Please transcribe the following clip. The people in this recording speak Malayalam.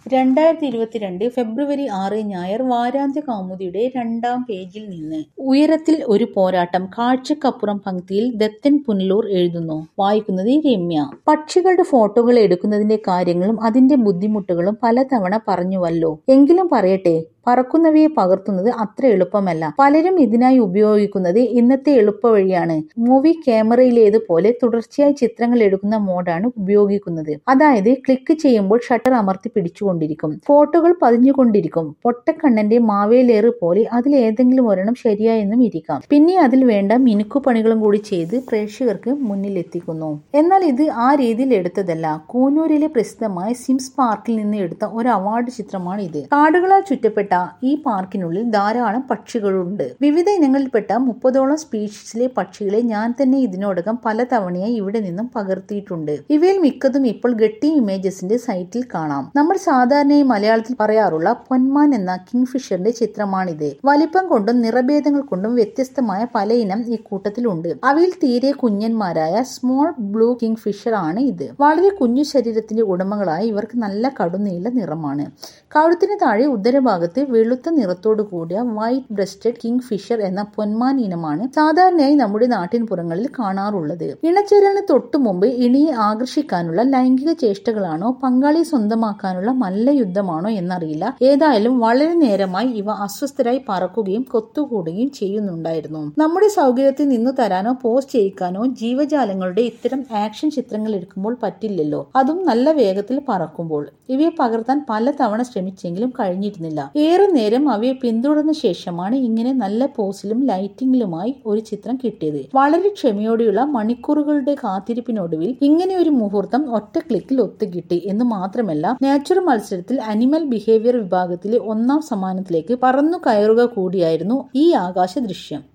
രണ്ടായിരത്തി ഇരുപത്തിരണ്ട് ഫെബ്രുവരി ആറ് ഞായർ വാരാന്ത്യ കൗമുദിയുടെ രണ്ടാം പേജിൽ നിന്ന് ഉയരത്തിൽ ഒരു പോരാട്ടം കാഴ്ചക്കപ്പുറം പങ്ക്തിയിൽ ദത്തൻ പുനലൂർ എഴുതുന്നു വായിക്കുന്നത് രമ്യ പക്ഷികളുടെ ഫോട്ടോകൾ എടുക്കുന്നതിന്റെ കാര്യങ്ങളും അതിന്റെ ബുദ്ധിമുട്ടുകളും പലതവണ പറഞ്ഞുവല്ലോ എങ്കിലും പറയട്ടെ പറക്കുന്നവയെ പകർത്തുന്നത് അത്ര എളുപ്പമല്ല പലരും ഇതിനായി ഉപയോഗിക്കുന്നത് ഇന്നത്തെ എളുപ്പവഴിയാണ് മൂവി ക്യാമറയിലേതുപോലെ തുടർച്ചയായി ചിത്രങ്ങൾ എടുക്കുന്ന മോഡാണ് ഉപയോഗിക്കുന്നത് അതായത് ക്ലിക്ക് ചെയ്യുമ്പോൾ ഷട്ടർ അമർത്തി പിടിച്ചുകൊണ്ടിരിക്കും ഫോട്ടോകൾ പതിഞ്ഞുകൊണ്ടിരിക്കും പൊട്ടക്കണ്ണന്റെ മാവേലേറ് പോലെ അതിൽ ഏതെങ്കിലും ഒരെണ്ണം ശരിയായെന്നും ഇരിക്കാം പിന്നെ അതിൽ വേണ്ട മിനുക്കുപണികളും കൂടി ചെയ്ത് പ്രേക്ഷകർക്ക് മുന്നിൽ എത്തിക്കുന്നു എന്നാൽ ഇത് ആ രീതിയിൽ എടുത്തതല്ല കൂനൂരിലെ പ്രസിദ്ധമായ സിംസ് പാർക്കിൽ നിന്ന് എടുത്ത ഒരു അവാർഡ് ചിത്രമാണ് ഇത് കാടുകളാൽ ചുറ്റപ്പെട്ട ഈ പാർക്കിനുള്ളിൽ ധാരാളം പക്ഷികളുണ്ട് വിവിധ ഇനങ്ങളിൽപ്പെട്ട മുപ്പതോളം സ്പീഷീസിലെ പക്ഷികളെ ഞാൻ തന്നെ ഇതിനോടകം പലതവണയായി ഇവിടെ നിന്നും പകർത്തിയിട്ടുണ്ട് ഇവയിൽ മിക്കതും ഇപ്പോൾ ഗട്ടി ഇമേജസിന്റെ സൈറ്റിൽ കാണാം നമ്മൾ സാധാരണയായി മലയാളത്തിൽ പറയാറുള്ള പൊന്മാൻ എന്ന കിങ് ഫിഷറിന്റെ ചിത്രമാണിത് വലിപ്പം കൊണ്ടും നിറഭേദങ്ങൾ കൊണ്ടും വ്യത്യസ്തമായ പല ഇനം ഈ കൂട്ടത്തിലുണ്ട് അവയിൽ തീരെ കുഞ്ഞന്മാരായ സ്മോൾ ബ്ലൂ കിങ് ഫിഷർ ആണ് ഇത് വളരെ കുഞ്ഞു ശരീരത്തിന്റെ ഉടമകളായ ഇവർക്ക് നല്ല കടുനീല നിറമാണ് കഴുത്തിന് താഴെ ഉദരഭാഗത്ത് വെളുത്ത നിറത്തോടു കൂടിയ വൈറ്റ് ബ്രസ്റ്റഡ് കിങ് ഫിഷർ എന്ന പൊന്മാൻ ഇനമാണ് സാധാരണയായി നമ്മുടെ നാട്ടിൻപുറങ്ങളിൽ കാണാറുള്ളത് ഇണചേരലിന് തൊട്ടു മുമ്പ് ഇണിയെ ആകർഷിക്കാനുള്ള ലൈംഗിക ചേഷ്ടകളാണോ പങ്കാളി സ്വന്തമാക്കാനുള്ള മല്ലയുദ്ധമാണോ എന്നറിയില്ല ഏതായാലും വളരെ നേരമായി ഇവ അസ്വസ്ഥരായി പറക്കുകയും കൊത്തുകൂടുകയും ചെയ്യുന്നുണ്ടായിരുന്നു നമ്മുടെ സൗകര്യത്തിൽ നിന്നു തരാനോ പോസ്റ്റ് ചെയ്യിക്കാനോ ജീവജാലങ്ങളുടെ ഇത്തരം ആക്ഷൻ ചിത്രങ്ങൾ എടുക്കുമ്പോൾ പറ്റില്ലല്ലോ അതും നല്ല വേഗത്തിൽ പറക്കുമ്പോൾ ഇവയെ പകർത്താൻ പലതവണ ശ്രമിച്ചെങ്കിലും കഴിഞ്ഞിരുന്നില്ല ഏറെ നേരം അവയെ പിന്തുടർന്ന ശേഷമാണ് ഇങ്ങനെ നല്ല പോസിലും ലൈറ്റിംഗിലുമായി ഒരു ചിത്രം കിട്ടിയത് വളരെ ക്ഷമയോടെയുള്ള മണിക്കൂറുകളുടെ കാത്തിരിപ്പിനൊടുവിൽ ഇങ്ങനെ ഒരു മുഹൂർത്തം ഒറ്റ ക്ലിക്കിൽ ഒത്തുകിട്ടി എന്ന് മാത്രമല്ല നാച്ചുറൽ മത്സരത്തിൽ അനിമൽ ബിഹേവിയർ വിഭാഗത്തിലെ ഒന്നാം സമ്മാനത്തിലേക്ക് പറന്നു കയറുക കൂടിയായിരുന്നു ഈ ആകാശ ദൃശ്യം